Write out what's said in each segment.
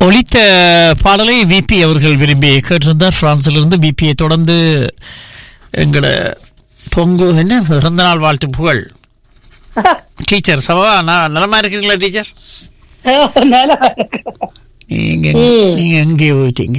ஒலித்த பாடலை விபி அவர்கள் விரும்பி கேட்டிருந்தார் பிரான்சிலிருந்து விபியை தொடர்ந்து எங்களோட பொங்கு என்ன பிறந்த நாள் வாழ்த்து புகழ் டீச்சர் சவா நான் நலமா இருக்கீங்களா டீச்சர் நல்லா இருக்கு. நீங்க ம். நீங்க எங்கேயோ போயிட்டீங்க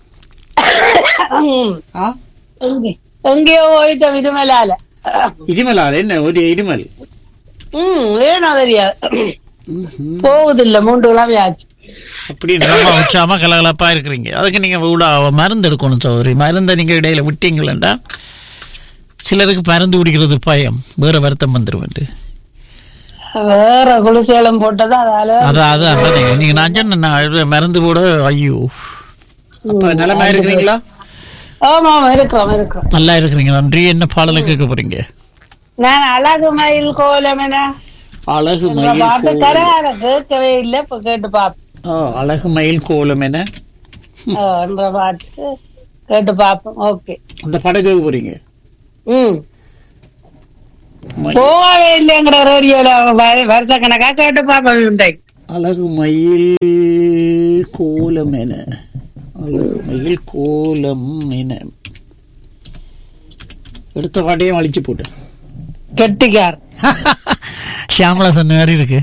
ம். ஆ எங்கே- எங்கேயோ போயிட்ட விருமலால இருமலா என்ன ஒரு இருமல் ம் ஏனோ தெரியாது போகுதில்ல மூன்று கிழமை ஆச்சு அப்படி நம்ம உச்சாம கலகலப்பா இருக்கிறீங்க அதுக்கு நீங்க விட மருந்து எடுக்கணும் சௌரி மருந்தை நீங்க இடையில விட்டீங்களா சிலருக்கு மருந்து குடிக்கிறது பயம் வேற வருத்தம் வந்துருவேன் வேற குளிசேலம் போட்டது அதால அதான் அதான் அதான் நீங்க நான் சொன்ன நான் மருந்து போட ஐயோ அப்ப நிலமா இருக்கிறீங்களா ஆமா ஆமா இருக்கிறோம் இருக்கிறோம் நல்லா இருக்கிறீங்க நன்றி என்ன பாடலை கேட்க போறீங்க நான் அழகு மயில் கோலம் என அழகு இந்த மயில் பாட்டு கோலம் கரையாத கேட்கவே இல்லை இப்ப கேட்டு பாப்போம் ஆ, அழகு மயில் கோலம் என என்ற பாட்டு கேட்டு பாப்போம் ஓகே அந்த படம் கேட்க போறீங்க ம் மயில்- போகவே இல்லைங்கிற ரேடியோல வருஷ கணக்கா கேட்டு பாப்போம் இன்றைக்கு அழகு மயில் கோலம் என அழகு மயில் கோலம் என எடுத்த பாட்டையும் அழிச்சு போட்டு கெட்டிக்கார் ஷியாமலா சொன்ன மாதிரி இருக்கு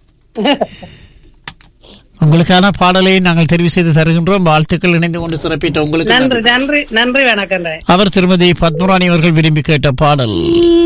உங்களுக்கான பாடலை நாங்கள் தெரிவு செய்து தருகின்றோம் வாழ்த்துக்கள் இணைந்து கொண்டு சிறப்பித்த உங்களுக்கு நன்றி நன்றி. நன்றி நன்றி வணக்கம் அவர் திருமதி பத்மராணி அவர்கள் விரும்பி கேட்ட பாடல்